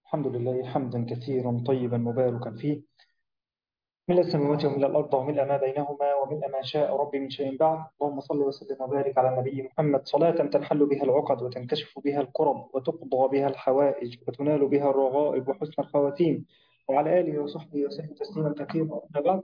الحمد لله حمدا كثيرا طيبا مباركا فيه ملء السماوات وملء الأرض وملء ما بينهما وملء ما شاء ربي من شيء بعد اللهم صل وسلم وبارك على النبي محمد صلاة تنحل بها العقد وتنكشف بها الكرب وتقضى بها الحوائج وتنال بها الرغائب وحسن الخواتيم وعلى آله وصحبه وسلم تسليما كثيرا أما بعد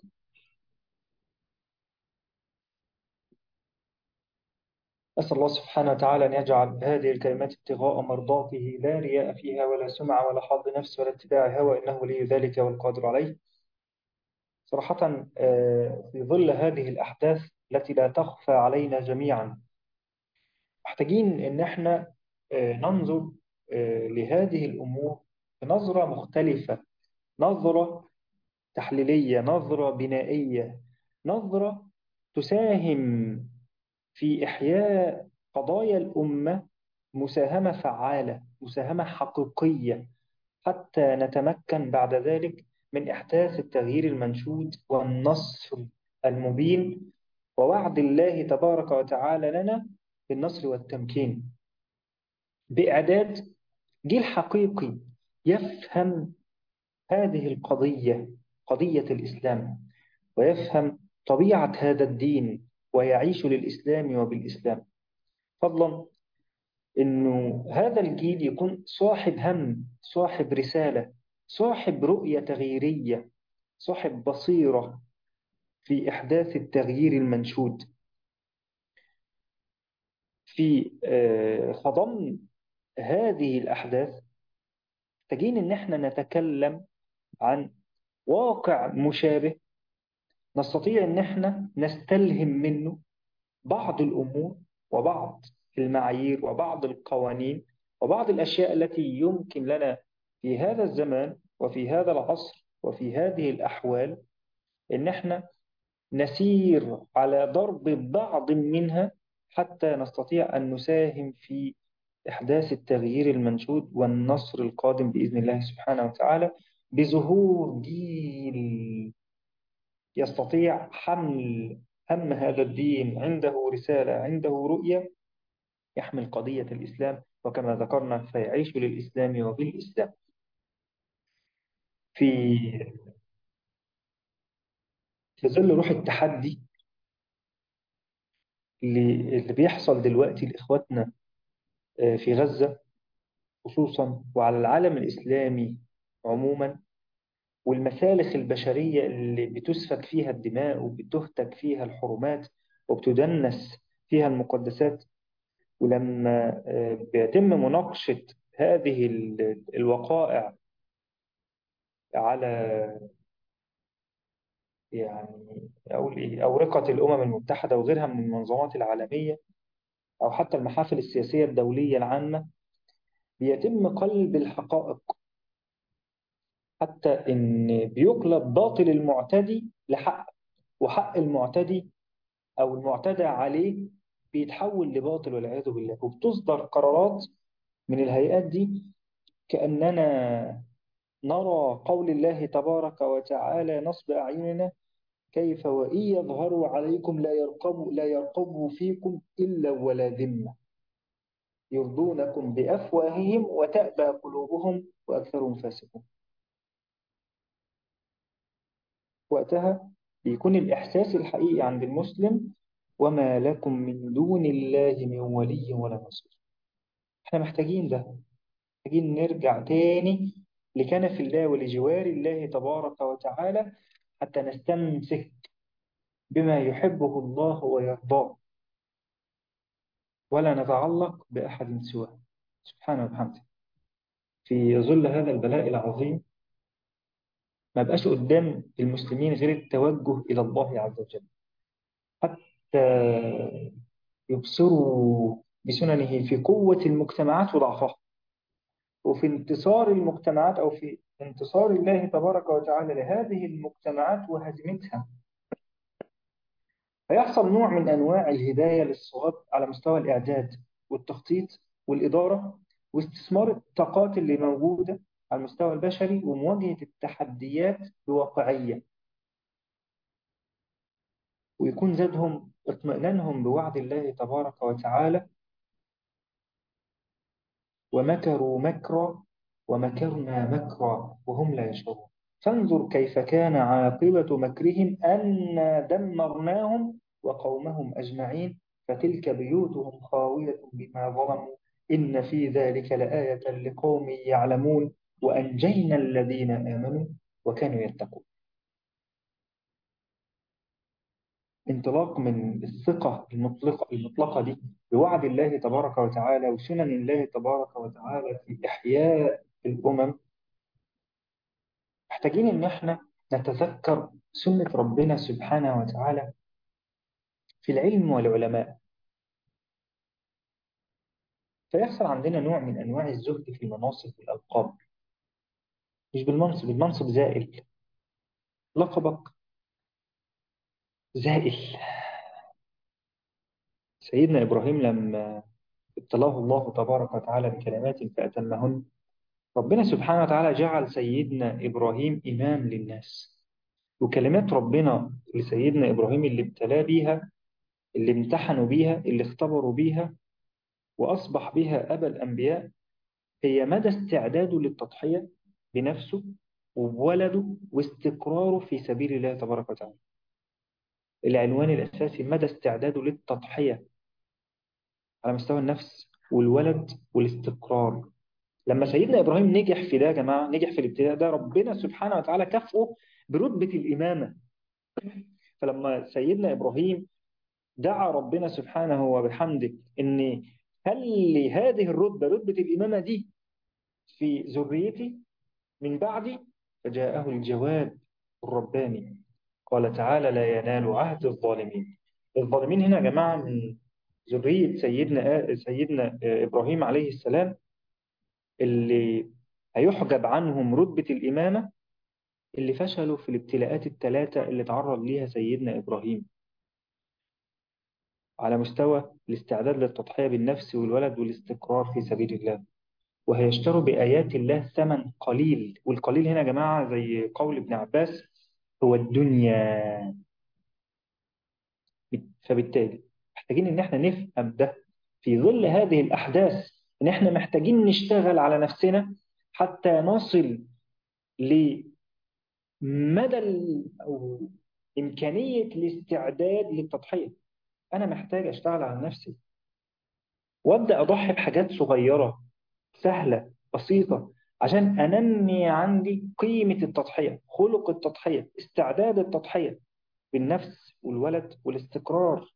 أسأل الله سبحانه وتعالى أن يجعل هذه الكلمات ابتغاء مرضاته لا رياء فيها ولا سمعة ولا حظ نفس ولا اتباع هوى إنه ولي ذلك والقادر عليه صراحة آه، في ظل هذه الأحداث التي لا تخفى علينا جميعا محتاجين إن احنا آه، ننظر آه، لهذه الأمور بنظرة مختلفة نظرة تحليلية نظرة بنائية نظرة تساهم في إحياء قضايا الأمة مساهمة فعالة مساهمة حقيقية حتى نتمكن بعد ذلك من إحداث التغيير المنشود والنصر المبين ووعد الله تبارك وتعالى لنا بالنصر والتمكين بإعداد جيل حقيقي يفهم هذه القضية قضية الإسلام ويفهم طبيعة هذا الدين ويعيش للإسلام وبالإسلام فضلا إنه هذا الجيل يكون صاحب هم صاحب رسالة صاحب رؤية تغييرية صاحب بصيرة في إحداث التغيير المنشود في آه، خضم هذه الأحداث محتاجين إن احنا نتكلم عن واقع مشابه نستطيع إن احنا نستلهم منه بعض الأمور وبعض المعايير وبعض القوانين وبعض الأشياء التي يمكن لنا في هذا الزمان وفي هذا العصر وفي هذه الأحوال إن احنا نسير على ضرب بعض منها حتى نستطيع أن نساهم في إحداث التغيير المنشود والنصر القادم بإذن الله سبحانه وتعالى بظهور جيل يستطيع حمل هم هذا الدين عنده رسالة عنده رؤية يحمل قضية الإسلام وكما ذكرنا فيعيش للإسلام وبالإسلام في في ظل روح التحدي اللي اللي بيحصل دلوقتي لإخواتنا آه، في غزة خصوصا وعلى العالم الإسلامي عموما والمسالخ البشرية اللي بتسفك فيها الدماء وبتهتك فيها الحرمات وبتدنس فيها المقدسات ولما آه، بيتم مناقشة هذه ال- الوقائع على يعني أقول إيه أورقة الأمم المتحدة وغيرها من المنظمات العالمية أو حتى المحافل السياسية الدولية العامة بيتم قلب الحقائق حتى إن بيقلب باطل المعتدي لحق وحق المعتدي أو المعتدى عليه بيتحول لباطل والعياذ بالله وبتصدر قرارات من الهيئات دي كأننا نرى قول الله تبارك وتعالى نصب أعيننا كيف وإن يظهروا عليكم لا يرقبوا لا يرقبوا فيكم إلا ولا ذمة يرضونكم بأفواههم وتأبى قلوبهم وأكثرهم فاسقون وقتها بيكون الإحساس الحقيقي عند المسلم وما لكم من دون الله من ولي ولا نصير احنا محتاجين ده محتاجين نرجع تاني لكنف الله ولجوار الله تبارك وتعالى حتى نستمسك بما يحبه الله ويرضاه ولا نتعلق بأحد سواه سبحانه وبحمده في ظل هذا البلاء العظيم ما بقاش قدام المسلمين غير التوجه إلى الله عز وجل حتى يبصروا بسننه في قوة المجتمعات وضعفها وفي انتصار المجتمعات أو في انتصار الله تبارك وتعالى لهذه المجتمعات وهزيمتها فيحصل نوع من أنواع الهداية للصواب على مستوى الإعداد والتخطيط والإدارة واستثمار الطاقات اللي موجودة على المستوى البشري ومواجهة التحديات بواقعية ويكون زادهم اطمئنانهم بوعد الله تبارك وتعالى ومكروا مكرا ومكرنا مكرا وهم لا يشعرون فانظر كيف كان عاقبة مكرهم أنا دمرناهم وقومهم أجمعين فتلك بيوتهم خاوية بما ظلموا إن في ذلك لآية لقوم يعلمون وأنجينا الذين آمنوا وكانوا يتقون انطلاق من الثقة المطلقة, المطلقة دي بوعد الله تبارك وتعالى وسنن الله تبارك وتعالى في إحياء الأمم محتاجين إن إحنا نتذكر سنة ربنا سبحانه وتعالى في العلم والعلماء فيحصل عندنا نوع من أنواع الزهد في المناصب والألقاب مش بالمنصب المنصب زائل لقبك زائل سيدنا إبراهيم لما ابتلاه الله تبارك وتعالى بكلمات فأتمهن ربنا سبحانه وتعالى جعل سيدنا إبراهيم إمام للناس وكلمات ربنا لسيدنا إبراهيم اللي ابتلاه بيها اللي امتحنوا بيها اللي اختبروا بيها وأصبح بها أبا الأنبياء هي مدى استعداده للتضحية بنفسه وبولده واستقراره في سبيل الله تبارك وتعالى العنوان الأساسي مدى استعداده للتضحية على مستوى النفس والولد والاستقرار لما سيدنا إبراهيم نجح في ده يا جماعة نجح في الابتلاء ده ربنا سبحانه وتعالى كافئه برتبة الإمامة فلما سيدنا إبراهيم دعا ربنا سبحانه وبحمده إن هل هذه الرتبة رتبة الإمامة دي في ذريتي من بعدي فجاءه الجواب الرباني قال تعالى لا ينال عهد الظالمين الظالمين هنا يا جماعة من ذرية سيدنا سيدنا إبراهيم عليه السلام اللي هيحجب عنهم رتبة الإمامة اللي فشلوا في الابتلاءات الثلاثة اللي تعرض ليها سيدنا إبراهيم على مستوى الاستعداد للتضحية بالنفس والولد والاستقرار في سبيل الله وهيشتروا بآيات الله ثمن قليل والقليل هنا يا جماعة زي قول ابن عباس هو الدنيا فبالتالي محتاجين ان احنا نفهم ده في ظل هذه الأحداث ان احنا محتاجين نشتغل على نفسنا حتى نصل لمدى أو إمكانية الاستعداد للتضحية أنا محتاج أشتغل على نفسي وأبدأ أضحي بحاجات صغيرة سهلة بسيطة عشان أنمي عندي قيمة التضحية خلق التضحية استعداد التضحية بالنفس والولد والاستقرار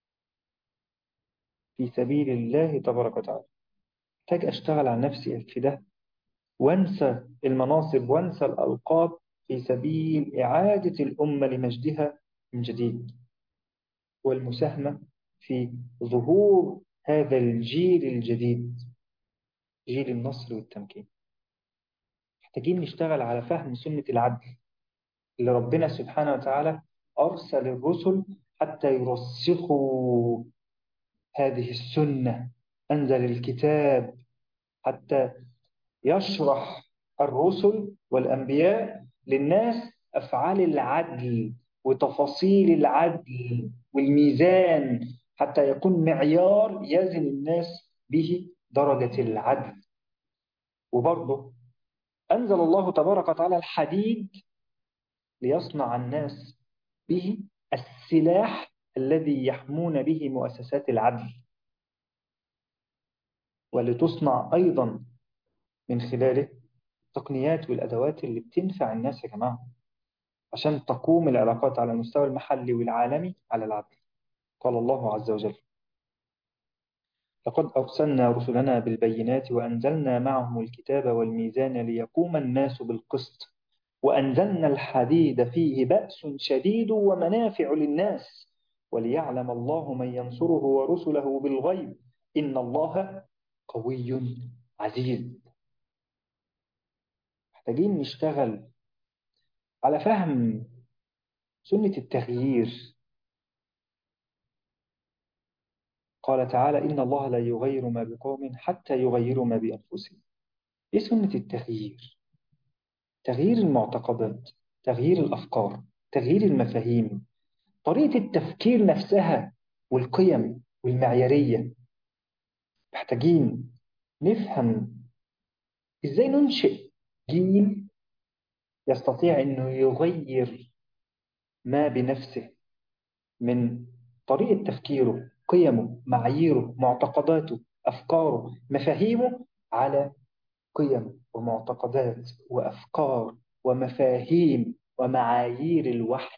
في سبيل الله تبارك وتعالى محتاج أشتغل على نفسي في ده وانسى المناصب وانسى الألقاب في سبيل إعادة الأمة لمجدها من جديد والمساهمة في ظهور هذا الجيل الجديد جيل النصر والتمكين محتاجين نشتغل على فهم سنة العدل اللي ربنا سبحانه وتعالى أرسل الرسل حتى يرسخوا هذه السنة أنزل الكتاب حتى يشرح الرسل والأنبياء للناس أفعال العدل وتفاصيل العدل والميزان حتى يكون معيار يزن الناس به درجة العدل وبرضه أنزل الله تبارك وتعالى الحديد ليصنع الناس به السلاح الذي يحمون به مؤسسات العدل ولتصنع أيضا من خلاله التقنيات والأدوات اللي بتنفع الناس يا جماعة عشان تقوم العلاقات على المستوى المحلي والعالمي على العدل قال الله عز وجل لقد أرسلنا رسلنا بالبينات وأنزلنا معهم الكتاب والميزان ليقوم الناس بالقسط وأنزلنا الحديد فيه بأس شديد ومنافع للناس وليعلم الله من ينصره ورسله بالغيب إن الله قوي عزيز محتاجين نشتغل على فهم سنة التغيير قال تعالى إن الله لا يغير ما بقوم حتى يغيروا ما بأنفسهم إيه سنة التغيير؟ تغيير المعتقدات تغيير الأفكار تغيير المفاهيم طريقة التفكير نفسها والقيم والمعيارية محتاجين نفهم إزاي ننشئ جيل يستطيع أنه يغير ما بنفسه من طريقة تفكيره قيمه معاييره معتقداته أفكاره مفاهيمه على قيم ومعتقدات وأفكار ومفاهيم ومعايير الوحي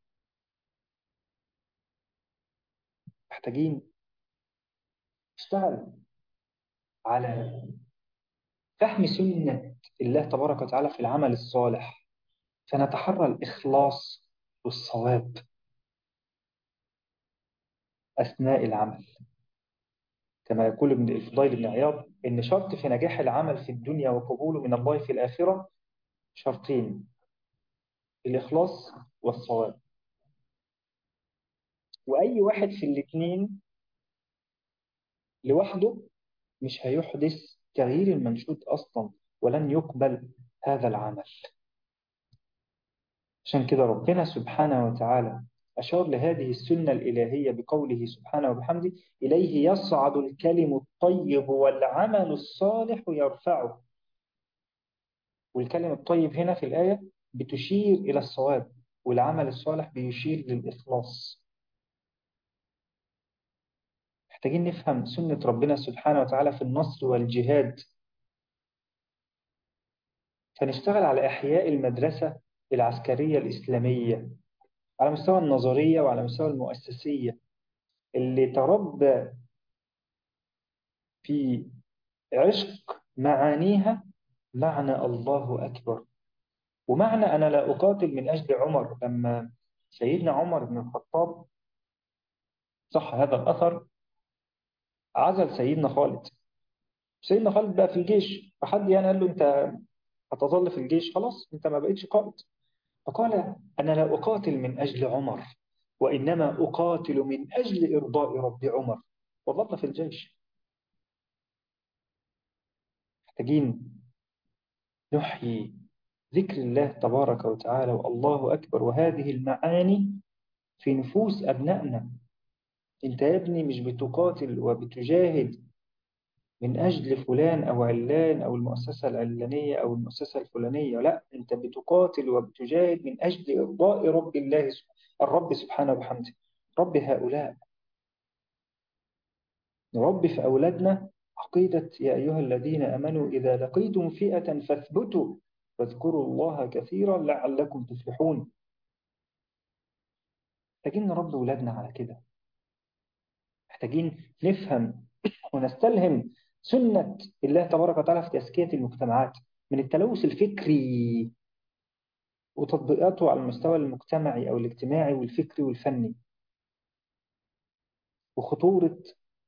محتاجين نشتغل على فهم سنة الله تبارك وتعالى في العمل الصالح فنتحرى الإخلاص والصواب أثناء العمل كما يقول ابن الفضيل بن عياض إن شرط في نجاح العمل في الدنيا وقبوله من الله في الآخرة شرطين الإخلاص والصواب وأي واحد في الاثنين لوحده مش هيحدث تغيير المنشود أصلا ولن يقبل هذا العمل عشان كده ربنا سبحانه وتعالى أشار لهذه السنة الإلهية بقوله سبحانه وبحمده إليه يصعد الكلم الطيب والعمل الصالح يرفعه والكلم الطيب هنا في الآية بتشير إلى الصواب والعمل الصالح بيشير للإخلاص محتاجين نفهم سنة ربنا سبحانه وتعالى في النصر والجهاد فنشتغل على إحياء المدرسة العسكرية الإسلامية على مستوى النظرية وعلى مستوى المؤسسية اللي تربى في عشق معانيها معنى الله أكبر ومعنى أنا لا أقاتل من أجل عمر لما سيدنا عمر بن الخطاب صح هذا الأثر عزل سيدنا خالد سيدنا خالد بقى في الجيش فحد يعني قال له أنت هتظل في الجيش خلاص أنت ما بقتش قائد فقال أنا لا أقاتل من أجل عمر وإنما أقاتل من أجل إرضاء رب عمر وظل في الجيش محتاجين نحيي ذكر الله تبارك وتعالى والله أكبر وهذه المعاني في نفوس أبنائنا أنت يا ابني مش بتقاتل وبتجاهد من أجل فلان أو علان أو المؤسسة العلانية أو المؤسسة الفلانية لا أنت بتقاتل وبتجاهد من أجل إرضاء رب الله الرب سبحانه وبحمده رب هؤلاء نربي في أولادنا عقيدة يا أيها الذين أمنوا إذا لقيتم فئة فاثبتوا واذكروا الله كثيرا لعلكم تفلحون محتاجين نربي أولادنا على كده محتاجين نفهم ونستلهم سنة الله تبارك وتعالى في تزكية المجتمعات من التلوث الفكري وتطبيقاته على المستوى المجتمعي أو الاجتماعي والفكري والفني وخطورة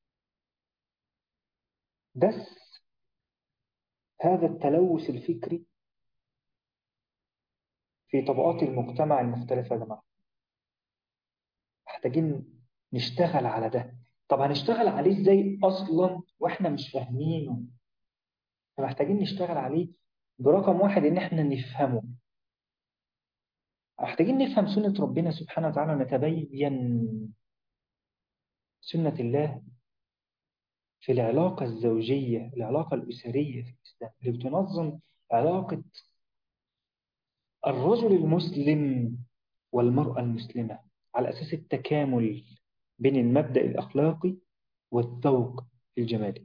بس هذا التلوث الفكري في طبقات المجتمع المختلفة يا جماعة محتاجين نشتغل على ده طب هنشتغل عليه ازاي اصلا واحنا مش فاهمينه فمحتاجين نشتغل عليه برقم واحد ان احنا نفهمه محتاجين نفهم سنة ربنا سبحانه وتعالى ونتبين سنة الله في العلاقة الزوجية العلاقة الأسرية في الإسلام اللي بتنظم علاقة الرجل المسلم والمرأة المسلمة على أساس التكامل بين المبدأ الأخلاقي والذوق الجمالي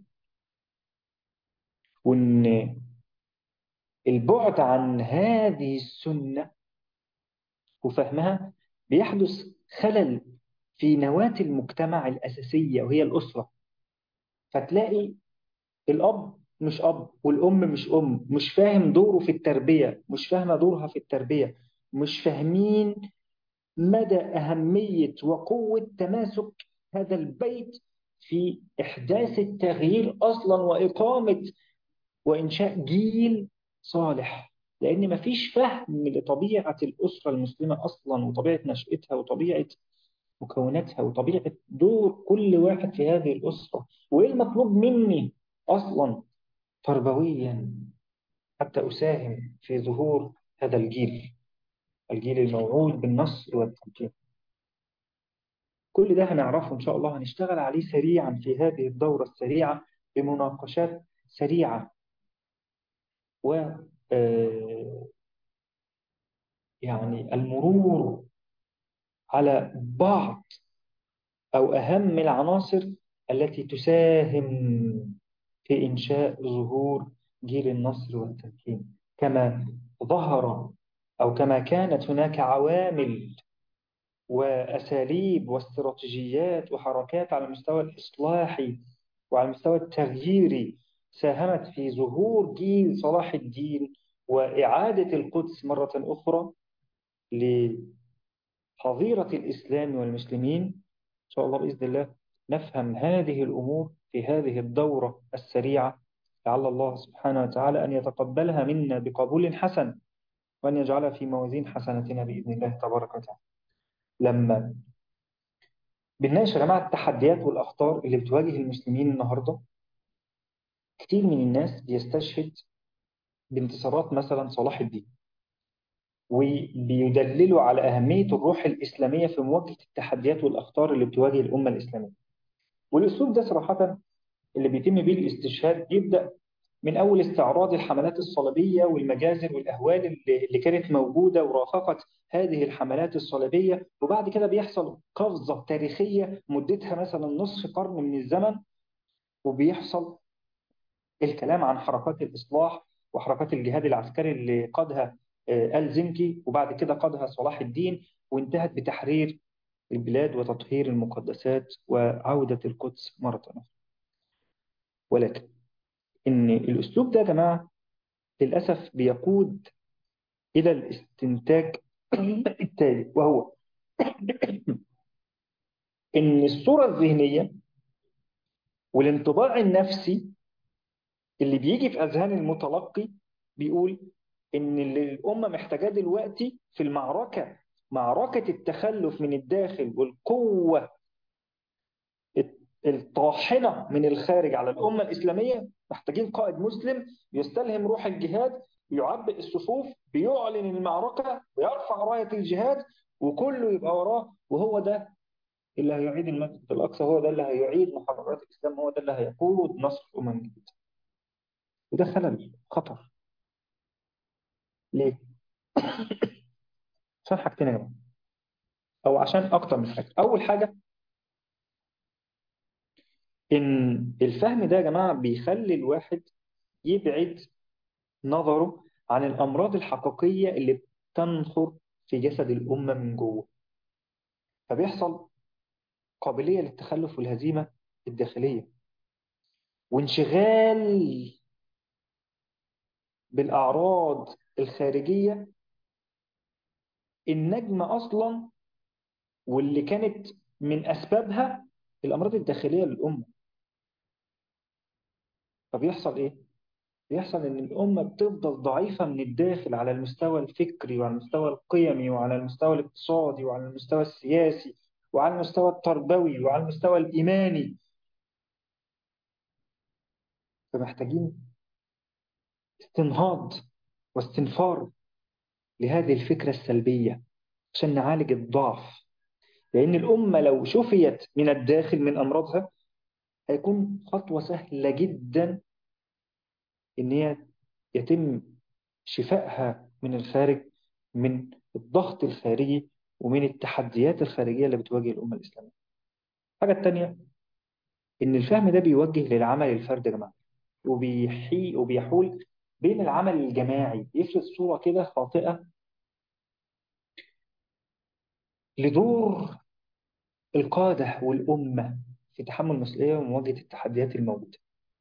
وإن البعد عن هذه السنة وفهمها بيحدث خلل في نواة المجتمع الأساسية وهي الأسرة فتلاقي الأب مش أب والأم مش أم مش فاهم دوره في التربية مش فاهمة دورها في التربية مش فاهمين مدى أهمية وقوة تماسك هذا البيت في إحداث التغيير أصلا وإقامة وإنشاء جيل صالح لأن مفيش فهم لطبيعة الأسرة المسلمة أصلا وطبيعة نشأتها وطبيعة مكوناتها وطبيعة دور كل واحد في هذه الأسرة وإيه المطلوب مني أصلا تربويا حتى أساهم في ظهور هذا الجيل الجيل الموعود بالنصر والتمكين كل ده هنعرفه إن شاء الله هنشتغل عليه سريعا في هذه الدورة السريعة بمناقشات سريعة و آه، يعني المرور على بعض أو أهم العناصر التي تساهم في إنشاء ظهور جيل النصر والتمكين كما ظهر أو كما كانت هناك عوامل وأساليب واستراتيجيات وحركات على المستوى الإصلاحي وعلى المستوى التغييري ساهمت في ظهور جيل صلاح الدين وإعادة القدس مرة أخرى لحظيرة الإسلام والمسلمين إن شاء الله بإذن الله نفهم هذه الأمور في هذه الدورة السريعة لعل الله سبحانه وتعالى أن يتقبلها منا بقبول حسن وأن يجعلها في موازين حسنتنا بإذن الله تبارك وتعالى لما بنناقش يا جماعة التحديات والأخطار اللي بتواجه المسلمين النهاردة كتير من الناس بيستشهد بانتصارات مثلا صلاح الدين وبيدللوا على أهمية الروح الإسلامية في مواجهة التحديات والأخطار اللي بتواجه الأمة الإسلامية والأسلوب ده صراحة اللي بيتم بيه الاستشهاد يبدأ من أول استعراض الحملات الصليبية والمجازر والأهوال اللي اللي كانت موجودة ورافقت هذه الحملات الصليبية وبعد كده بيحصل قفزة تاريخية مدتها مثلا نصف قرن من الزمن وبيحصل الكلام عن حركات الإصلاح وحركات الجهاد العسكري اللي قادها آه، آل زنكي وبعد كده قادها صلاح الدين وانتهت بتحرير البلاد وتطهير المقدسات وعودة القدس مرة أخرى ولكن إن الأسلوب ده يا جماعة للأسف بيقود إلى الاستنتاج التالي وهو إن الصورة الذهنية والانطباع النفسي اللي بيجي في أذهان المتلقي بيقول إن اللي الأمة محتاجاه دلوقتي في المعركة معركة التخلف من الداخل والقوة الطاحنة من الخارج على الأمة الإسلامية محتاجين قائد مسلم يستلهم روح الجهاد يعبئ الصفوف بيعلن المعركة ويرفع راية الجهاد وكله يبقى وراه وهو ده اللي هيعيد المسجد الأقصى هو ده اللي هيعيد محررات الإسلام هو ده اللي هيقود نصر الأمم الجديدة وده خلل خطر ليه؟ عشان حاجتين يا جماعة أو عشان أكتر من حاجة أول حاجة إن الفهم ده يا جماعة بيخلي الواحد يبعد نظره عن الأمراض الحقيقية اللي بتنخر في جسد الأمة من جوه فبيحصل قابلية للتخلف والهزيمة الداخلية وانشغال بالأعراض الخارجية النجمة أصلا واللي كانت من أسبابها الأمراض الداخلية للأمة فبيحصل إيه؟ بيحصل إن الأمة بتفضل ضعيفة من الداخل على المستوى الفكري وعلى المستوى القيمي وعلى المستوى الاقتصادي وعلى المستوى السياسي وعلى المستوى التربوي وعلى المستوى الإيماني فمحتاجين استنهاض واستنفار لهذه الفكرة السلبية عشان نعالج الضعف لأن الأمة لو شفيت من الداخل من أمراضها هيكون خطوة سهلة جدا إن هي يتم شفائها من الخارج من الضغط الخارجي ومن التحديات الخارجية اللي بتواجه الأمة الإسلامية. الحاجة التانية إن الفهم ده بيوجه للعمل الفردي يا جماعة وبيحي وبيحول بين العمل الجماعي يفرض صورة كده خاطئة لدور القادة والأمة في تحمل المسؤولية ومواجهة التحديات الموجودة.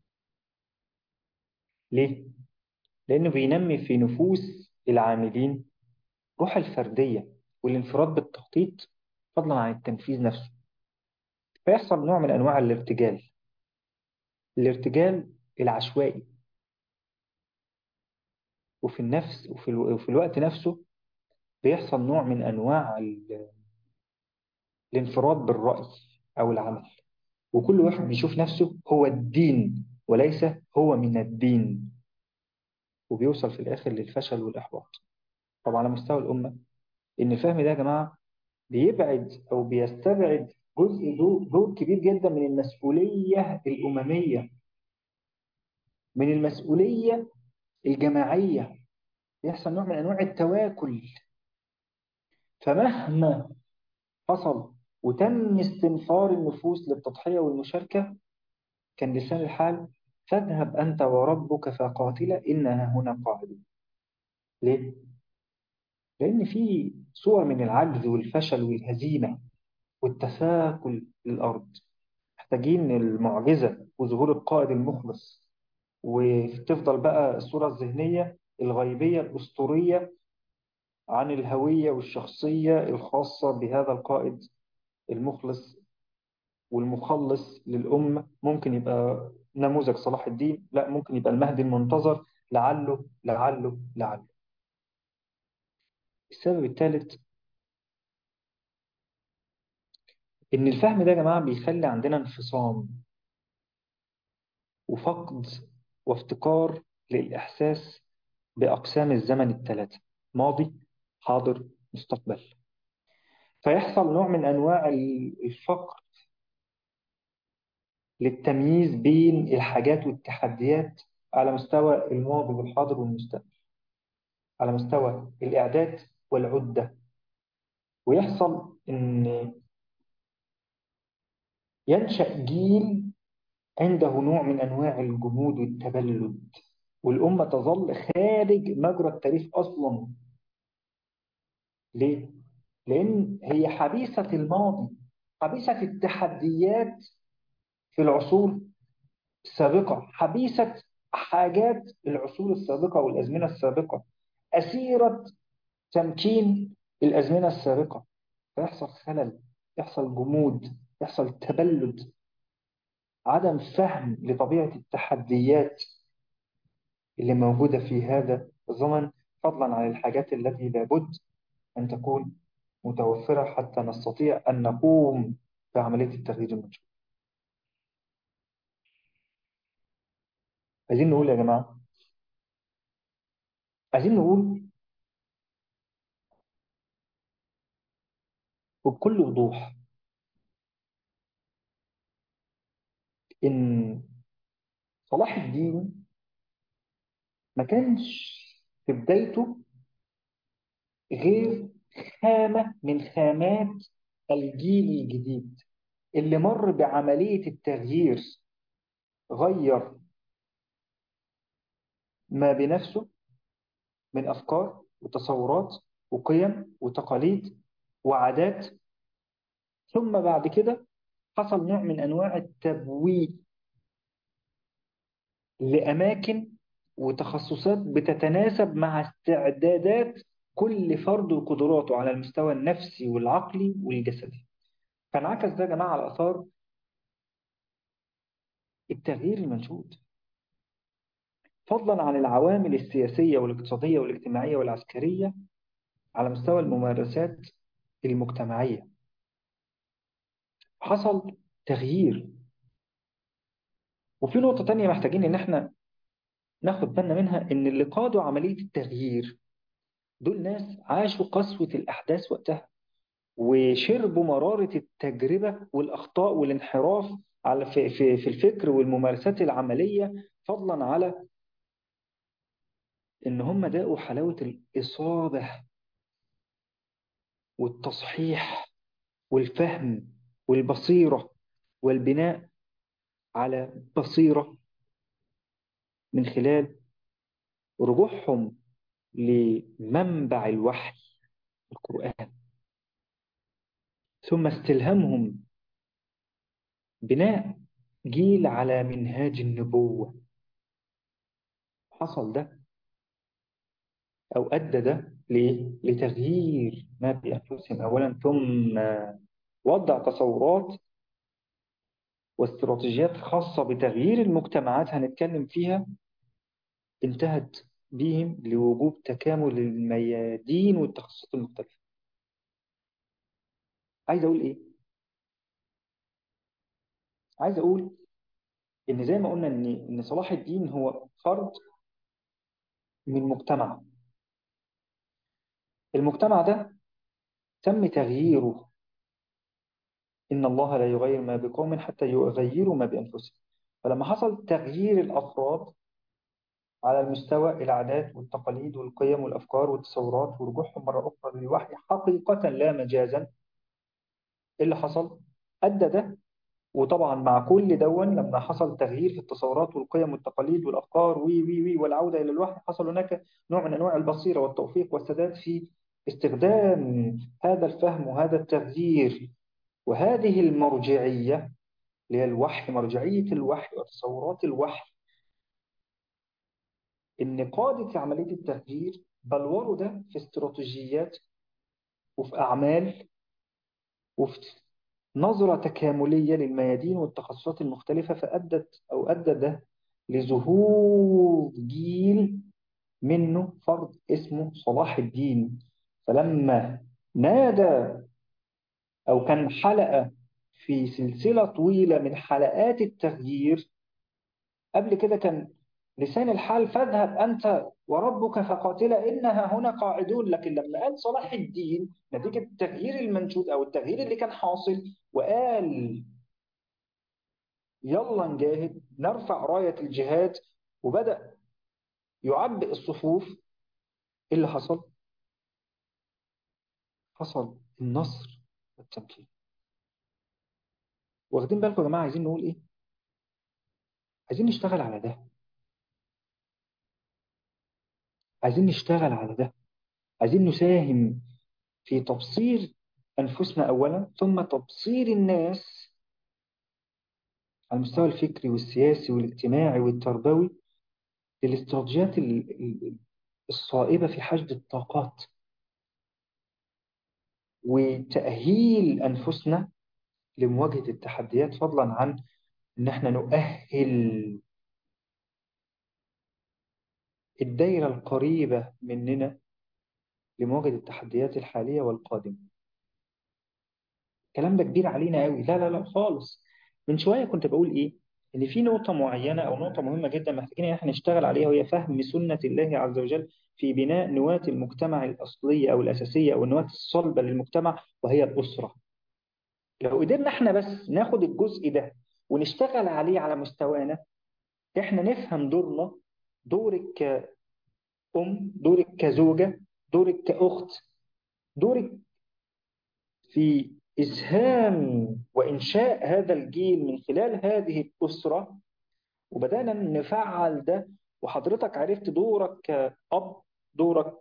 ليه؟ لأنه بينمي في نفوس العاملين روح الفردية والانفراد بالتخطيط فضلا عن التنفيذ نفسه. فيحصل نوع من أنواع الارتجال. الارتجال العشوائي وفي النفس وفي, الو... وفي الوقت نفسه بيحصل نوع من أنواع ال... الانفراد بالرأي أو العمل وكل واحد بيشوف نفسه هو الدين وليس هو من الدين وبيوصل في الآخر للفشل والإحباط طبعا على مستوى الأمة إن الفهم ده يا جماعة بيبعد أو بيستبعد جزء دور, دور كبير جدا من المسؤولية الأممية من المسؤولية الجماعية يحصل نوع من أنواع التواكل فمهما حصل وتم استنفار النفوس للتضحية والمشاركة كان لسان الحال فاذهب أنت وربك فقاتلا إنها هنا قاعدون ليه؟ لأن في صور من العجز والفشل والهزيمة والتثاقل للأرض محتاجين المعجزة وظهور القائد المخلص وتفضل بقى الصورة الذهنية الغيبية الأسطورية عن الهوية والشخصية الخاصة بهذا القائد المخلص والمخلص للأمة ممكن يبقى نموذج صلاح الدين لا ممكن يبقى المهدي المنتظر لعله لعله لعله السبب الثالث إن الفهم ده يا جماعة بيخلي عندنا انفصام وفقد وافتقار للإحساس بأقسام الزمن الثلاثة ماضي حاضر مستقبل فيحصل نوع من أنواع الفقر للتمييز بين الحاجات والتحديات على مستوى الماضي والحاضر والمستقبل على مستوى الإعداد والعدة ويحصل إن ينشأ جيل عنده نوع من أنواع الجمود والتبلد والأمة تظل خارج مجرى التاريخ أصلا ليه؟ لأن هي حبيسة الماضي حبيسة التحديات في العصور السابقة حبيسة حاجات العصور السابقة والأزمنة السابقة أسيرة تمكين الأزمنة السابقة فيحصل خلل يحصل جمود يحصل تبلد عدم فهم لطبيعة التحديات اللي موجودة في هذا الزمن فضلا عن الحاجات التي لابد أن تكون متوفرة حتى نستطيع أن نقوم بعملية التغيير المنشود عايزين نقول يا جماعة عايزين نقول وبكل وضوح إن صلاح الدين ما كانش في بدايته غير خامة من خامات الجيل الجديد اللي مر بعملية التغيير غير ما بنفسه من أفكار وتصورات وقيم وتقاليد وعادات ثم بعد كده حصل نوع من أنواع التبويب لأماكن وتخصصات بتتناسب مع استعدادات كل فرد وقدراته على المستوى النفسي والعقلي والجسدي فانعكس ده يا جماعة على آثار التغيير المنشود فضلا عن العوامل السياسية والاقتصادية والاجتماعية والعسكرية على مستوى الممارسات المجتمعية حصل تغيير وفي نقطة تانية محتاجين إن احنا ناخد بالنا منها إن اللي قادوا عملية التغيير دول ناس عاشوا قسوة الأحداث وقتها وشربوا مرارة التجربة والأخطاء والانحراف على في, في, في الفكر والممارسات العملية فضلا على إن هم داقوا حلاوة الإصابة والتصحيح والفهم والبصيرة والبناء على بصيرة من خلال رجوعهم لمنبع الوحي القرآن ثم استلهامهم بناء جيل على منهاج النبوة حصل ده أو أدى ده ليه؟ لتغيير ما بأنفسهم أولا ثم وضع تصورات واستراتيجيات خاصة بتغيير المجتمعات هنتكلم فيها انتهت بهم لوجوب تكامل الميادين والتخصصات المختلفة عايز أقول إيه؟ عايز أقول إن زي ما قلنا إن إن صلاح الدين هو فرد من مجتمع المجتمع ده تم تغييره إن الله لا يغير ما بقوم حتى يغيروا ما بأنفسهم فلما حصل تغيير الأفراد على المستوى العادات والتقاليد والقيم والأفكار والتصورات ورجوعهم مرة أخرى للوحي حقيقة لا مجازا إيه اللي حصل أدى ده وطبعا مع كل دون لما حصل تغيير في التصورات والقيم والتقاليد والأفكار وي وي وي والعودة إلى الوحي حصل هناك نوع من أنواع البصيرة والتوفيق والسداد في استخدام هذا الفهم وهذا التغيير وهذه المرجعية اللي هي الوحي مرجعية الوحي وتصورات الوحي إن قادة عملية التغيير بلوروا ده في استراتيجيات وفي أعمال وفي نظرة تكاملية للميادين والتخصصات المختلفة فأدت أو أدى ده لظهور جيل منه فرد اسمه صلاح الدين فلما نادى أو كان حلقة في سلسلة طويلة من حلقات التغيير قبل كده كان لسان الحال فاذهب أنت وربك فقاتلا إنها هنا قاعدون لكن لما قال صلاح الدين نتيجة التغيير المنشود أو التغيير اللي كان حاصل وقال يلا نجاهد نرفع راية الجهاد وبدأ يعبئ الصفوف إيه اللي حصل حصل النصر والتمكين واخدين بالكم يا جماعة عايزين نقول إيه عايزين نشتغل على ده عايزين نشتغل على ده عايزين نساهم في تبصير أنفسنا أولا ثم تبصير الناس على المستوى الفكري والسياسي والاجتماعي والتربوي للاستراتيجيات الصائبة في حشد الطاقات وتأهيل أنفسنا لمواجهة التحديات فضلا عن إن احنا نؤهل الدايرة القريبة مننا لمواجهة التحديات الحالية والقادمة الكلام ده كبير علينا قوي لا لا لا خالص من شوية كنت بقول إيه إن في نقطة معينة أو نقطة مهمة جدا محتاجين إن احنا نشتغل عليها وهي فهم سنة الله عز وجل في بناء نواة المجتمع الأصلية أو الأساسية أو النواة الصلبة للمجتمع وهي الأسرة لو قدرنا احنا بس ناخد الجزء ده ونشتغل عليه على مستوانا احنا نفهم دورنا دورك كأم دورك كزوجة دورك كأخت دورك في إسهام وإنشاء هذا الجيل من خلال هذه الأسرة وبدأنا نفعل ده وحضرتك عرفت دورك كأب دورك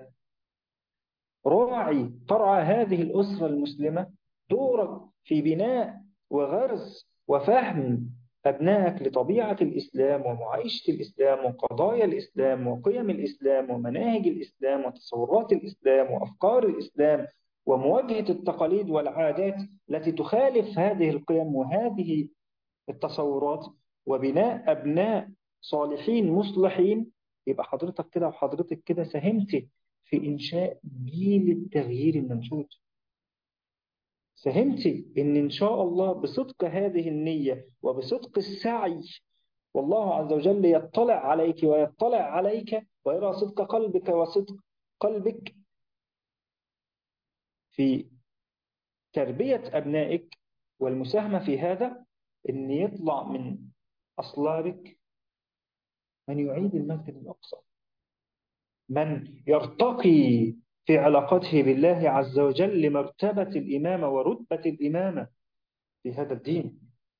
كراعي ترعى هذه الأسرة المسلمة دورك في بناء وغرس وفهم أبنائك لطبيعة الإسلام ومعايشة الإسلام وقضايا الإسلام وقيم الإسلام ومناهج الإسلام وتصورات الإسلام وأفكار الإسلام ومواجهة التقاليد والعادات التي تخالف هذه القيم وهذه التصورات وبناء أبناء صالحين مصلحين يبقى حضرتك كده وحضرتك كده ساهمت في إنشاء جيل التغيير المنشود فهمت إن إن شاء الله بصدق هذه النية وبصدق السعي والله عز وجل يطلع عليك ويطلع عليك ويرى صدق قلبك وصدق قلبك في تربية أبنائك والمساهمة في هذا إن يطلع من أصلابك من يعيد المسجد الأقصى من يرتقي في علاقته بالله عز وجل لمرتبة الإمامة ورتبة الإمامة في هذا الدين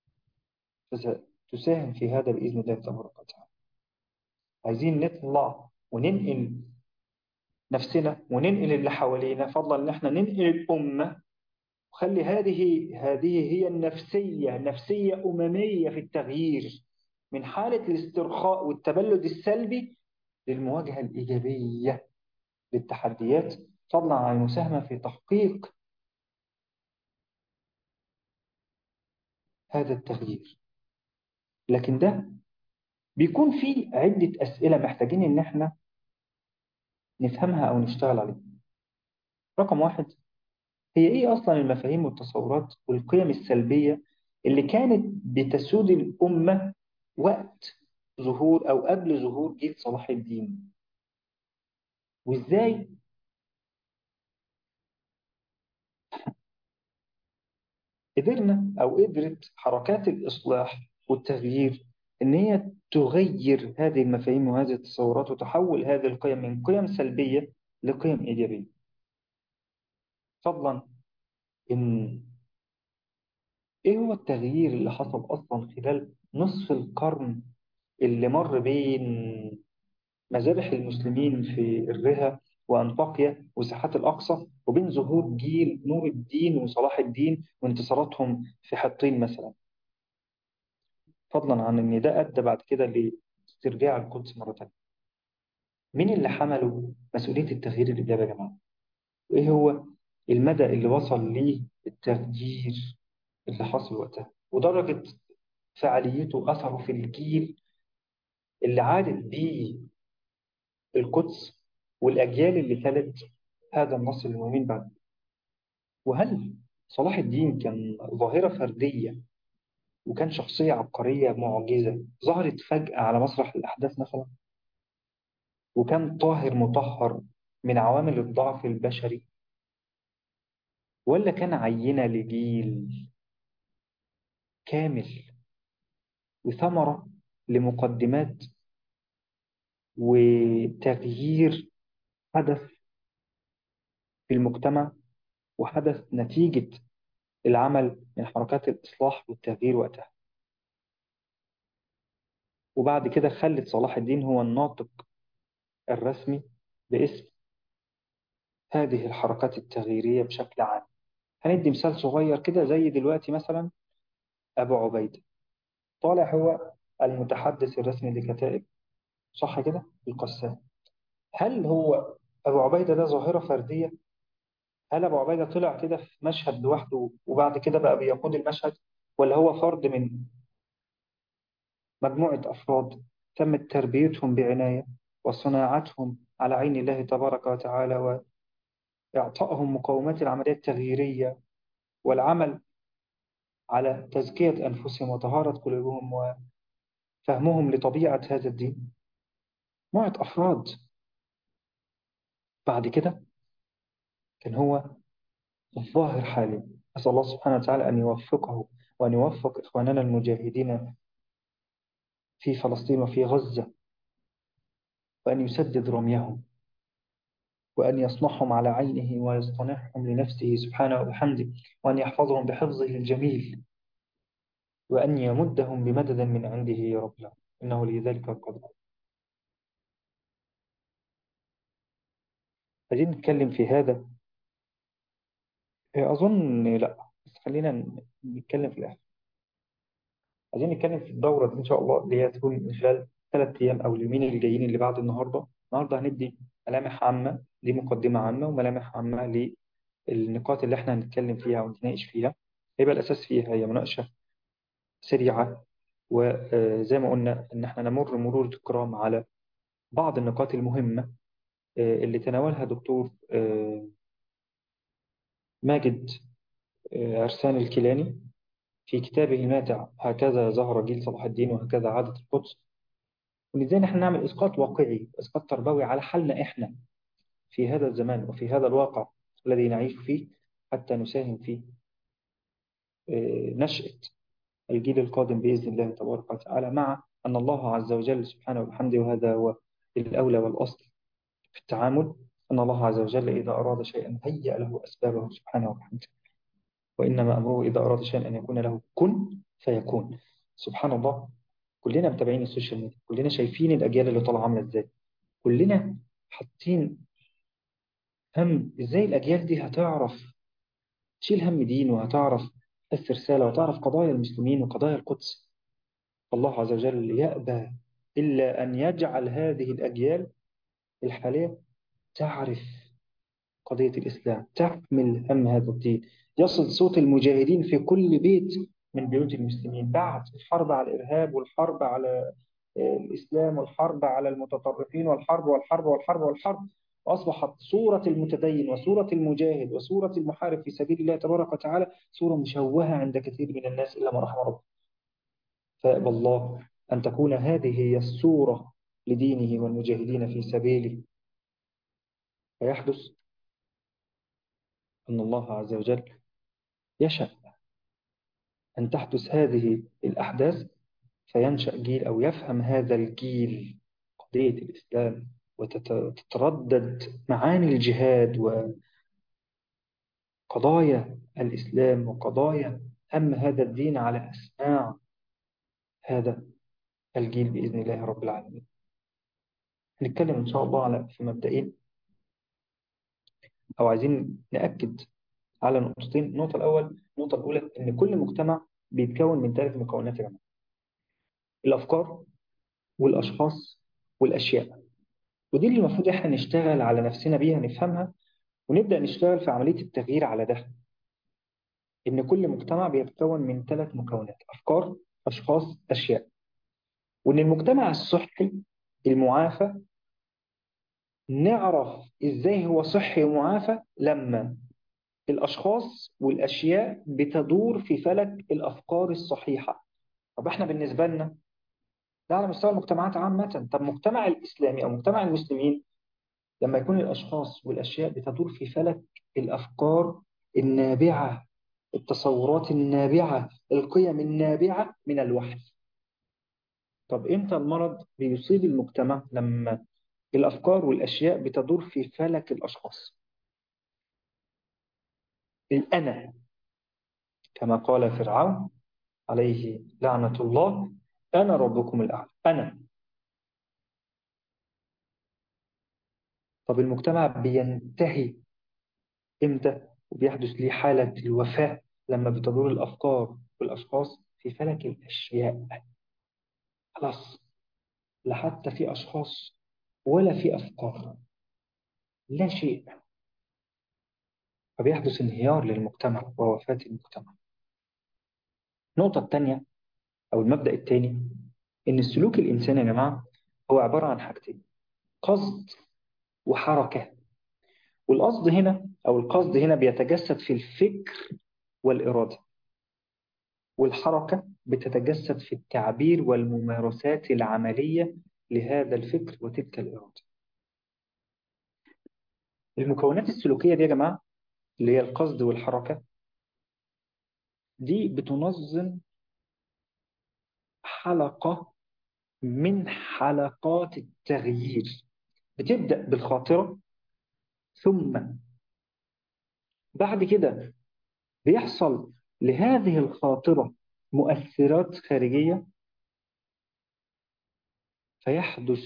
تساهم في هذا بإذن الله تبارك وتعالى عايزين نطلع وننقل نفسنا وننقل اللي حوالينا فضلا ان احنا ننقل الأمة وخلي هذه هذه هي النفسية نفسية أممية في التغيير من حالة الاسترخاء والتبلد السلبي للمواجهة الإيجابية للتحديات فضلا عن المساهمة في تحقيق هذا التغيير لكن ده بيكون في عدة أسئلة محتاجين إن احنا نفهمها أو نشتغل عليها رقم واحد هي إيه أصلا المفاهيم والتصورات والقيم السلبية اللي كانت بتسود الأمة وقت ظهور أو قبل ظهور جيل صلاح الدين وإزاي قدرنا أو قدرت حركات الإصلاح والتغيير إن هي تغير هذه المفاهيم وهذه التصورات وتحول هذه القيم من قيم سلبية لقيم إيجابية فضلا إن إيه هو التغيير اللي حصل أصلا خلال نصف القرن اللي مر بين مذابح المسلمين في الرها وأنطاكيا وساحات الأقصى وبين ظهور جيل نور الدين وصلاح الدين وانتصاراتهم في حطين مثلا فضلا عن ان ده ادى بعد كده لاسترجاع القدس مره ثانيه مين اللي حملوا مسؤوليه التغيير الايجابي يا جماعه وايه هو المدى اللي وصل ليه التغيير اللي حصل وقتها ودرجه فعاليته واثره في الجيل اللي عادت بيه القدس والاجيال اللي تلت هذا النصر المهم بعد وهل صلاح الدين كان ظاهره فرديه وكان شخصية عبقرية معجزة ظهرت فجأة على مسرح الأحداث مثلا وكان طاهر مطهر من عوامل الضعف البشري ولا كان عينة لجيل كامل وثمرة لمقدمات وتغيير حدث في المجتمع وحدث نتيجة العمل من حركات الإصلاح والتغيير وقتها وبعد كده خلت صلاح الدين هو الناطق الرسمي باسم هذه الحركات التغييرية بشكل عام هندي مثال صغير كده زي دلوقتي مثلا أبو عبيدة طالع هو المتحدث الرسمي لكتائب صح كده القسام هل هو أبو عبيدة ده ظاهرة فردية هل أبو عبيدة طلع كده في مشهد لوحده وبعد كده بقى بيقود المشهد ولا هو فرد من مجموعة أفراد تمت تربيتهم بعناية وصناعتهم على عين الله تبارك وتعالى وإعطائهم مقومات العملية التغييرية والعمل على تزكية أنفسهم وطهارة قلوبهم وفهمهم لطبيعة هذا الدين مجموعة أفراد بعد كده كان هو الظاهر حاليا أسأل الله سبحانه وتعالى أن يوفقه وأن يوفق إخواننا المجاهدين في فلسطين وفي غزة وأن يسدد رميهم وأن يصنعهم على عينه ويصطنعهم لنفسه سبحانه وبحمده وأن يحفظهم بحفظه الجميل وأن يمدهم بمدد من عنده يا رب العالمين إنه لذلك القدر عايزين نتكلم في هذا أظن لا بس خلينا نتكلم في الآخر عايزين نتكلم في الدورة دي إن شاء الله اللي هي تكون من خلال ثلاث أيام أو اليومين اللي جايين اللي بعد النهاردة النهاردة هندي ملامح عامة دي مقدمة عامة وملامح عامة للنقاط اللي احنا هنتكلم فيها ونتناقش فيها هيبقى الأساس فيها هي مناقشة سريعة وزي ما قلنا إن احنا نمر مرور الكرام على بعض النقاط المهمة اللي تناولها دكتور ماجد عرسان الكيلاني في كتابه الماتع هكذا ظهر جيل صلاح الدين وهكذا عادت القدس وإن ازاي نحن نعمل إسقاط واقعي إسقاط تربوي على حالنا إحنا في هذا الزمان وفي هذا الواقع الذي نعيش فيه حتى نساهم في نشأة الجيل القادم بإذن الله تبارك وتعالى مع أن الله عز وجل سبحانه وبحمده وهذا هو الأولى والأصل في التعامل أن الله عز وجل إذا أراد شيئا هيأ له أسبابه سبحانه وبحمده وإنما أمره إذا أراد شيئا أن يكون له كن فيكون سبحان الله كلنا متابعين السوشيال ميديا كلنا شايفين الأجيال اللي طالعة عاملة إزاي كلنا حاطين هم إزاي الأجيال دي هتعرف تشيل هم دين وهتعرف تأثر رسالة وتعرف قضايا المسلمين وقضايا القدس الله عز وجل يأبى إلا أن يجعل هذه الأجيال الحالية تعرف قضية الإسلام تحمل هم هذا الدين يصل صوت المجاهدين في كل بيت من بيوت المسلمين بعد الحرب على الإرهاب والحرب على الإسلام والحرب على المتطرفين والحرب والحرب والحرب والحرب وأصبحت صورة المتدين وصورة المجاهد وصورة المحارب في سبيل الله تبارك وتعالى صورة مشوهة عند كثير من الناس إلا ما رحم ربه فأبى الله أن تكون هذه هي الصورة لدينه والمجاهدين في سبيله فيحدث أن الله عز وجل يشاء أن تحدث هذه الأحداث فينشأ جيل أو يفهم هذا الجيل قضية الإسلام وتتردد معاني الجهاد وقضايا الإسلام وقضايا هم هذا الدين على أسماع هذا الجيل بإذن الله رب العالمين هنتكلم إن شاء الله على في مبدئين أو عايزين نأكد على نقطتين النقطة الأول النقطة الأولى إن كل مجتمع بيتكون من ثلاث مكونات يا جماعة الأفكار والأشخاص والأشياء ودي اللي المفروض إحنا نشتغل على نفسنا بيها نفهمها ونبدأ نشتغل في عملية التغيير على ده إن كل مجتمع بيتكون من ثلاث مكونات أفكار أشخاص أشياء وإن المجتمع الصحي المعافى نعرف إزاي هو صحي ومعافى لما الأشخاص والأشياء بتدور في فلك الأفكار الصحيحة طب إحنا بالنسبة لنا ده على مستوى المجتمعات عامة طب مجتمع الإسلامي أو مجتمع المسلمين لما يكون الأشخاص والأشياء بتدور في فلك الأفكار النابعة التصورات النابعة القيم النابعة من الوحي طب إمتى المرض بيصيب المجتمع لما الأفكار والأشياء بتدور في فلك الأشخاص الأنا كما قال فرعون عليه لعنة الله أنا ربكم الأعلى أنا طب المجتمع بينتهي إمتى وبيحدث ليه حالة الوفاة لما بتدور الأفكار والأشخاص في فلك الأشياء خلاص لا حتى في أشخاص ولا في أفكار لا شيء فبيحدث انهيار للمجتمع ووفاة المجتمع النقطة الثانية أو المبدأ الثاني إن السلوك الإنساني يا جماعة هو عبارة عن حاجتين قصد وحركة والقصد هنا أو القصد هنا بيتجسد في الفكر والإرادة والحركة بتتجسد في التعبير والممارسات العملية لهذا الفكر وتلك الإرادة المكونات السلوكية دي يا جماعة اللي هي القصد والحركة دي بتنظم حلقة من حلقات التغيير بتبدأ بالخاطرة ثم بعد كده بيحصل لهذه الخاطرة مؤثرات خارجية فيحدث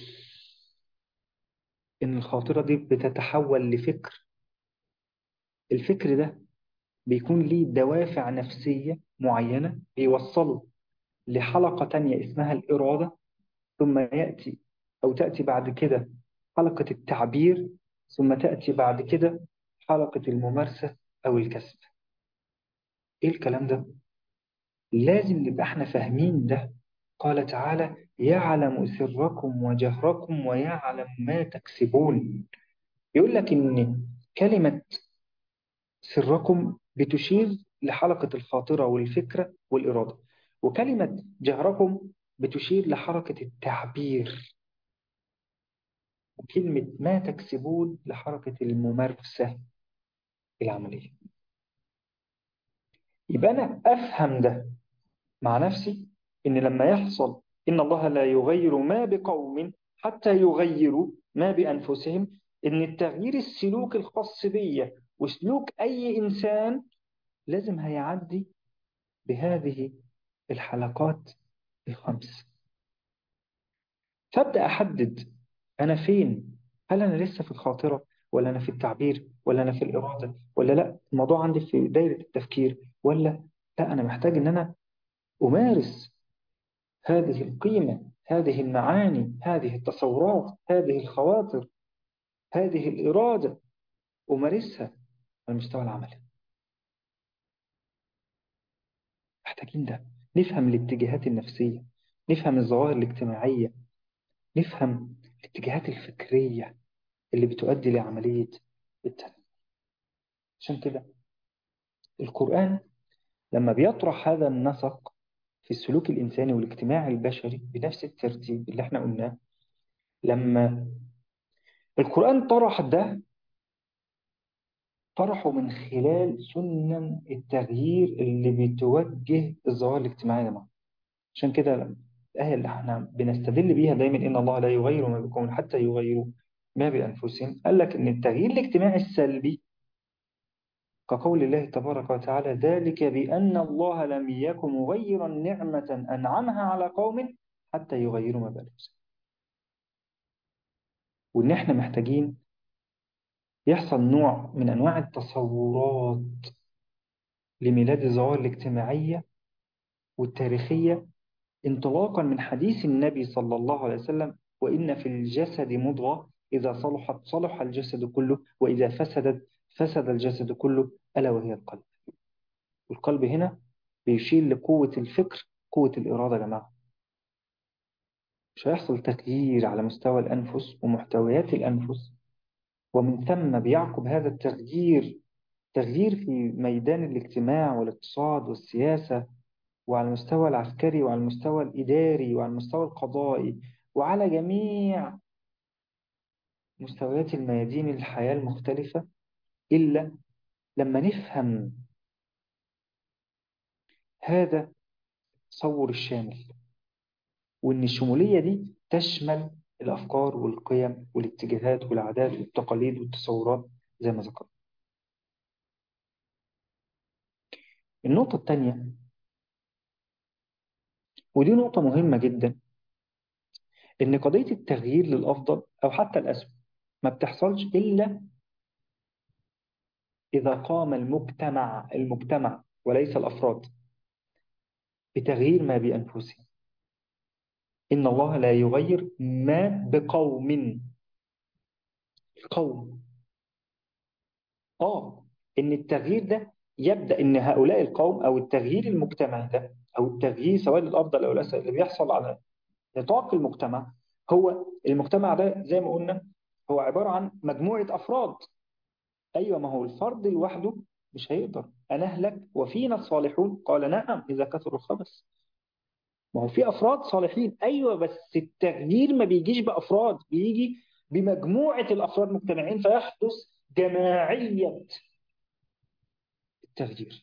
إن الخاطرة دي بتتحول لفكر الفكر ده بيكون ليه دوافع نفسية معينة بيوصله لحلقة تانية اسمها الإرادة ثم يأتي أو تأتي بعد كده حلقة التعبير ثم تأتي بعد كده حلقة الممارسة أو الكسب إيه الكلام ده؟ لازم نبقى احنا فاهمين ده قال تعالى يعلم سركم وجهركم ويعلم ما تكسبون يقول لك إن كلمة سركم بتشير لحلقة الخاطرة والفكرة والإرادة وكلمة جهركم بتشير لحركة التعبير وكلمة ما تكسبون لحركة الممارسة العملية يبقى أنا أفهم ده مع نفسي إن لما يحصل إن الله لا يغير ما بقوم حتى يغيروا ما بأنفسهم إن التغيير السلوك الخاص بي وسلوك أي إنسان لازم هيعدي بهذه الحلقات الخمس فابدأ أحدد أنا فين هل أنا لسه في الخاطرة ولا أنا في التعبير ولا أنا في الإرادة ولا لا الموضوع عندي في دايرة التفكير ولا لا أنا محتاج إن أنا أمارس هذه القيمة هذه المعاني هذه التصورات هذه الخواطر هذه الإرادة أمارسها على المستوى العملي محتاجين ده نفهم الاتجاهات النفسية نفهم الظواهر الاجتماعية نفهم الاتجاهات الفكرية اللي بتؤدي لعملية التنمية عشان كده القرآن لما بيطرح هذا النسق في السلوك الإنساني والاجتماعي البشري بنفس الترتيب اللي احنا قلناه لما القرآن طرح ده طرحه من خلال سنن التغيير اللي بتوجه الظواهر الاجتماعية معه عشان كده الآية اللي احنا بنستدل بيها دايما إن الله لا يغير ما بقوم حتى يغيروا ما بأنفسهم قال لك إن التغيير الاجتماعي السلبي كقول الله تبارك وتعالى ذلك بأن الله لم يكن مغيرا نعمة أنعمها على قوم حتى يغيروا ما بأنفسهم وإن إحنا محتاجين يحصل نوع من أنواع التصورات لميلاد الظواهر الاجتماعية والتاريخية انطلاقا من حديث النبي صلى الله عليه وسلم وإن في الجسد مضغة إذا صلحت صلح الجسد كله وإذا فسدت فسد الجسد كله ألا وهي القلب والقلب هنا بيشير لقوة الفكر قوة الإرادة يا جماعة مش هيحصل تغيير على مستوى الأنفس ومحتويات الأنفس ومن ثم بيعقب هذا التغيير تغيير في ميدان الاجتماع والاقتصاد والسياسة وعلى المستوى العسكري وعلى المستوى الإداري وعلى المستوى القضائي وعلى جميع مستويات الميادين الحياة المختلفة إلا لما نفهم هذا التصور الشامل وإن الشمولية دي تشمل الأفكار والقيم والاتجاهات والعادات والتقاليد والتصورات زي ما ذكرت النقطة الثانية ودي نقطة مهمة جدا إن قضية التغيير للأفضل أو حتى الأسوأ ما بتحصلش إلا إذا قام المجتمع المجتمع وليس الأفراد بتغيير ما بأنفسهم إن الله لا يغير ما بقوم القوم آه إن التغيير ده يبدأ إن هؤلاء القوم أو التغيير المجتمعي ده أو التغيير سواء للأفضل أو الأسوأ اللي بيحصل على نطاق المجتمع هو المجتمع ده زي ما قلنا هو عبارة عن مجموعة أفراد أيوة ما هو الفرد لوحده مش هيقدر أنا أهلك وفينا الصالحون قال نعم إذا كثر الخبث ما هو في أفراد صالحين أيوة بس التغيير ما بيجيش بأفراد بيجي بمجموعة الأفراد مجتمعين فيحدث جماعية التغيير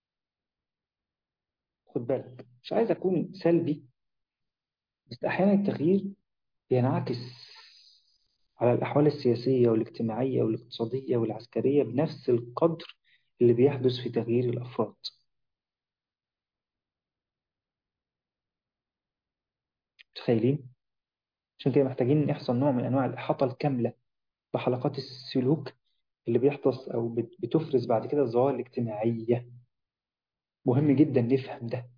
خد بالك مش عايز أكون سلبي بس أحيانا التغيير بينعكس على الأحوال السياسية والاجتماعية والاقتصادية والعسكرية بنفس القدر اللي بيحدث في تغيير الأفراد متخيلين؟ عشان كده محتاجين يحصل نوع من أنواع الإحاطة الكاملة بحلقات السلوك اللي بيحدث أو بتفرز بعد كده الظواهر الاجتماعية مهم جدا نفهم ده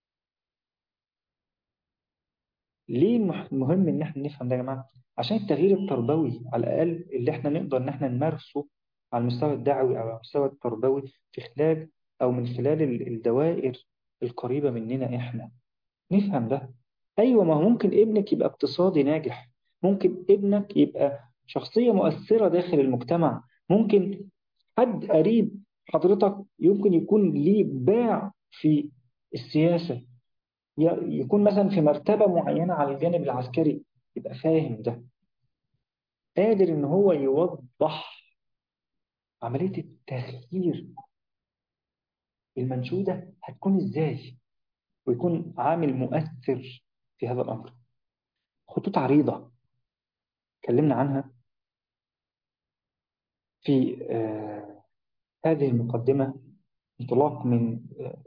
ليه مهم إن احنا نفهم ده يا جماعة؟ عشان التغيير التربوي على الأقل اللي احنا نقدر إن احنا نمارسه على المستوى الدعوي أو على المستوى التربوي في خلال أو من خلال الدوائر القريبة مننا احنا نفهم ده أيوة ما هو ممكن ابنك يبقى اقتصادي ناجح ممكن ابنك يبقى شخصية مؤثرة داخل المجتمع ممكن حد قريب حضرتك يمكن يكون ليه باع في السياسة يكون مثلا في مرتبة معينة على الجانب العسكري يبقى فاهم ده قادر ان هو يوضح عملية التغيير المنشودة هتكون ازاي ويكون عامل مؤثر في هذا الأمر خطوط عريضة اتكلمنا عنها في آه هذه المقدمة انطلاق من آه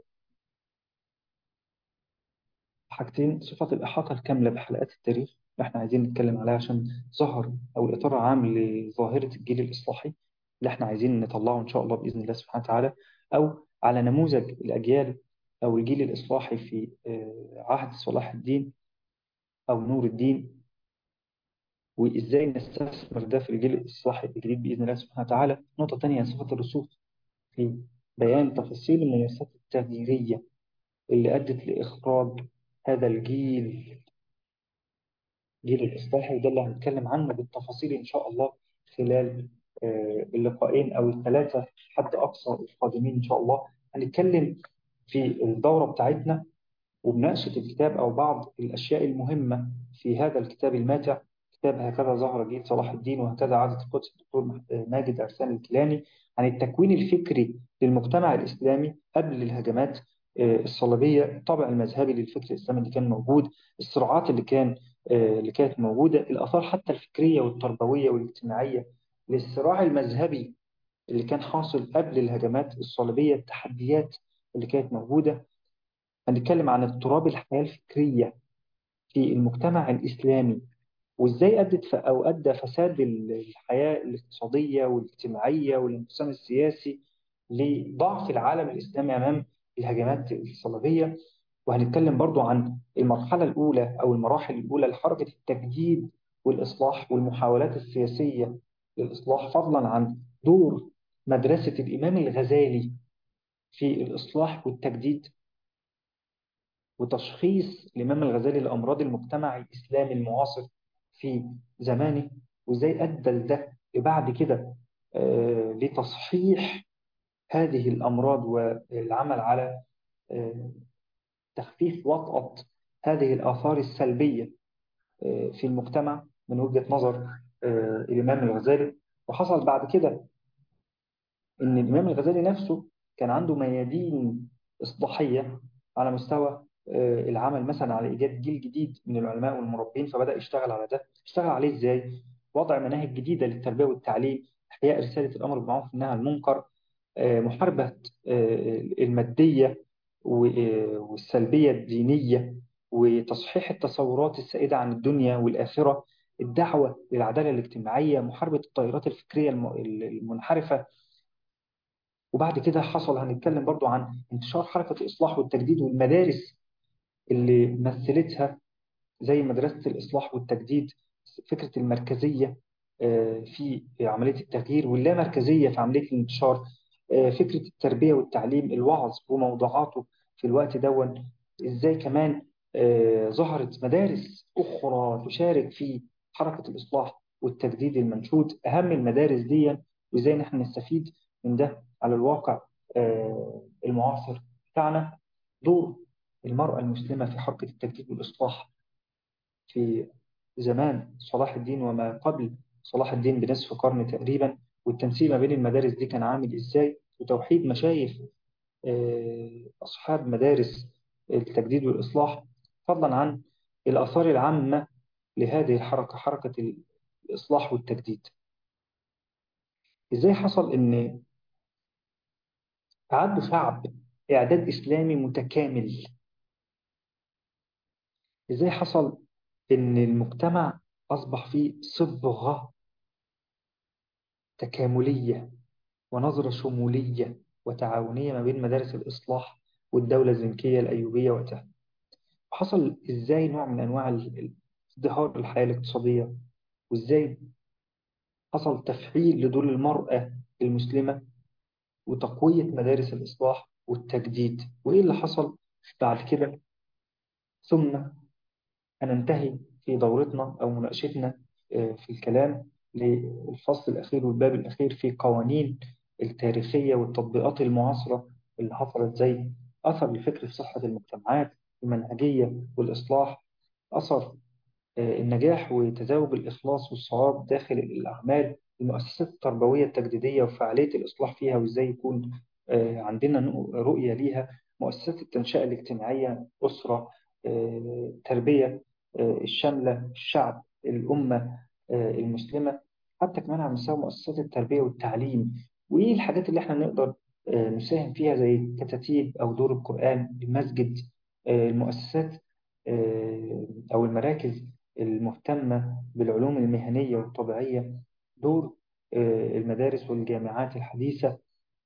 حاجتين صفة الإحاطة الكاملة بحلقات التاريخ اللي احنا عايزين نتكلم عليها عشان ظهر أو الإطار العام لظاهرة الجيل الإصلاحي اللي احنا عايزين نطلعه إن شاء الله بإذن الله سبحانه وتعالى أو على نموذج الأجيال أو الجيل الإصلاحي في عهد صلاح الدين أو نور الدين وإزاي نستثمر ده في الجيل الإصلاحي الجديد بإذن الله سبحانه وتعالى نقطة تانية صفة الرسوخ في بيان تفاصيل الممارسات التغييرية اللي أدت لإخراج هذا الجيل جيل الإصلاحي وده اللي هنتكلم عنه بالتفاصيل إن شاء الله خلال اللقاءين أو الثلاثة حد أقصى القادمين إن شاء الله هنتكلم في الدورة بتاعتنا ومناقشة الكتاب أو بعض الأشياء المهمة في هذا الكتاب الماتع كتاب هكذا ظهر جيل صلاح الدين وهكذا عادة القدس الدكتور ماجد أرسان الكيلاني عن التكوين الفكري للمجتمع الإسلامي قبل الهجمات آه، الصليبية الطابع المذهبي للفكر الإسلامي اللي كان موجود الصراعات اللي كان آه، اللي كانت موجودة الآثار حتى الفكرية والتربوية والاجتماعية للصراع المذهبي اللي كان حاصل قبل الهجمات الصليبية التحديات اللي كانت موجودة هنتكلم عن اضطراب الحياة الفكرية في المجتمع الإسلامي وإزاي أدت ف- أو أدى فساد ال- الحياة الاقتصادية والاجتماعية والانقسام السياسي لضعف العالم الإسلامي أمام الهجمات الصليبية وهنتكلم برضو عن المرحلة الأولى أو المراحل الأولى لحركة التجديد والإصلاح والمحاولات السياسية للإصلاح فضلا عن دور مدرسة الإمام الغزالي في الإصلاح والتجديد وتشخيص الإمام الغزالي لأمراض المجتمع الإسلامي المعاصر في زمانه وإزاي أدى لده بعد كده آه، لتصحيح هذه الأمراض والعمل على آه، تخفيف وطأة هذه الآثار السلبية آه، في المجتمع من وجهة نظر آه، الإمام الغزالي وحصل بعد كده إن الإمام الغزالي نفسه كان عنده ميادين إصلاحية على مستوى آه، العمل مثلا على إيجاد جيل جديد من العلماء والمربين فبدأ يشتغل على ده اشتغل عليه إزاي؟ وضع مناهج جديدة للتربية والتعليم إحياء رسالة الأمر بالمعروف والنهي عن المنكر آه، محاربة آه، المادية و- آه، والسلبية الدينية وتصحيح التصورات السائدة عن الدنيا والآخرة الدعوة للعدالة الاجتماعية محاربة التيارات الفكرية الم- المنحرفة وبعد كده حصل هنتكلم برضو عن انتشار حركة الإصلاح والتجديد والمدارس اللي مثلتها زي مدرسة الإصلاح والتجديد فكرة المركزية آه، في عملية التغيير واللامركزية في عملية الانتشار آه، فكرة التربية والتعليم الوعظ وموضوعاته في الوقت دون إزاي كمان آه، ظهرت مدارس أخرى تشارك في حركة الإصلاح والتجديد المنشود أهم المدارس دي وإزاي نحن نستفيد من ده على الواقع آه، المعاصر بتاعنا دور المرأة المسلمة في حركة التجديد والإصلاح في زمان صلاح الدين وما قبل صلاح الدين بنصف قرن تقريبا والتنسيق ما بين المدارس دي كان عامل ازاي وتوحيد مشايخ آه، أصحاب مدارس التجديد والإصلاح فضلا عن الآثار العامة لهذه الحركة حركة الإصلاح والتجديد ازاي حصل إن أعد شعب إعداد إسلامي متكامل ازاي حصل إن المجتمع أصبح فيه صبغة تكاملية ونظرة شمولية وتعاونية ما بين مدارس الإصلاح والدولة الزنكية الأيوبية وقتها حصل إزاي نوع من أنواع ال- ال- ازدهار الحياة الاقتصادية وإزاي حصل تفعيل لدور المرأة المسلمة وتقوية مدارس الإصلاح والتجديد وإيه اللي حصل بعد كده ثم هننتهي في دورتنا أو مناقشتنا آه، في الكلام للفصل الأخير والباب الأخير في قوانين التاريخية والتطبيقات المعاصرة اللي حصلت زي أثر الفكر في صحة المجتمعات المنهجية والإصلاح أثر آه، النجاح وتزاوج الإخلاص والصواب داخل الأعمال المؤسسات التربوية التجديدية وفعالية الإصلاح فيها وإزاي يكون آه، عندنا نو- رؤية ليها مؤسسات التنشئة الاجتماعية أسرة آه، تربية آه، الشاملة الشعب الأمة آه، المسلمة حتى كمان على مستوى مؤسسات التربية والتعليم وإيه الحاجات اللي إحنا نقدر آه، نساهم فيها زي كتاتيب أو دور القرآن المسجد آه، المؤسسات آه، أو المراكز المهتمة بالعلوم المهنية والطبيعية دور آه، المدارس والجامعات الحديثة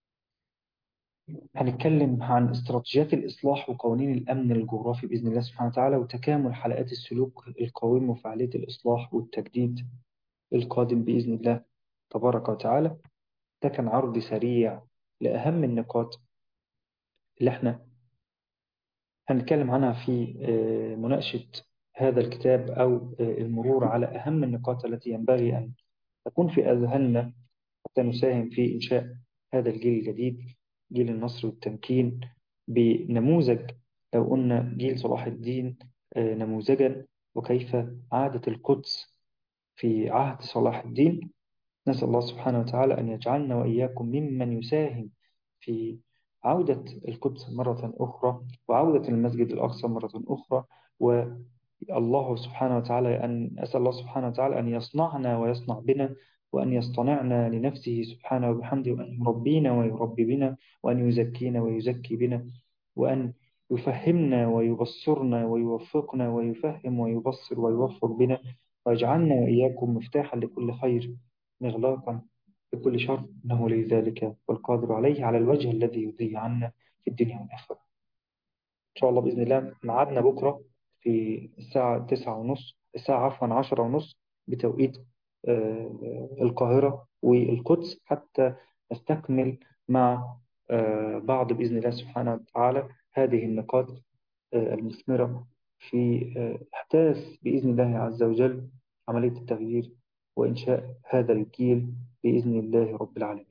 هنتكلم عن استراتيجيات الإصلاح وقوانين الأمن الجغرافي بإذن الله سبحانه وتعالى وتكامل حلقات السلوك القويم وفعالية الإصلاح والتجديد القادم بإذن الله تبارك وتعالى ده كان عرض سريع لأهم النقاط اللي احنا هنتكلم عنها في آه، مناقشة هذا الكتاب أو آه، المرور على أهم النقاط التي ينبغي أن تكون في أذهاننا حتى نساهم في إنشاء هذا الجيل الجديد جيل النصر والتمكين بنموذج لو قلنا جيل صلاح الدين آه، نموذجا وكيف عادت القدس في عهد صلاح الدين نسأل الله سبحانه وتعالى أن يجعلنا وإياكم ممن يساهم في عودة القدس مرة أخرى وعودة المسجد الأقصى مرة أخرى والله سبحانه وتعالى أن أسأل الله سبحانه وتعالى أن يصنعنا ويصنع بنا وأن يصطنعنا لنفسه سبحانه وبحمده وأن يربينا ويربي بنا وأن يزكينا ويزكي بنا وأن يفهمنا ويبصرنا ويوفقنا ويفهم ويبصر ويوفق بنا ويجعلنا وإياكم مفتاحا لكل خير مغلاقا لكل شر إنه لي ذلك والقادر عليه على الوجه الذي يرضيه عنا في الدنيا والآخرة إن شاء الله بإذن الله ميعادنا بكرة في الساعة تسعة ونص الساعة عفوا عشرة ونص بتوقيت آه، القاهرة والقدس حتى نستكمل مع آه، بعض بإذن الله سبحانه وتعالى هذه النقاط آه، المثمرة في إحداث بإذن الله عز وجل عملية التغيير وإنشاء هذا الجيل بإذن الله رب العالمين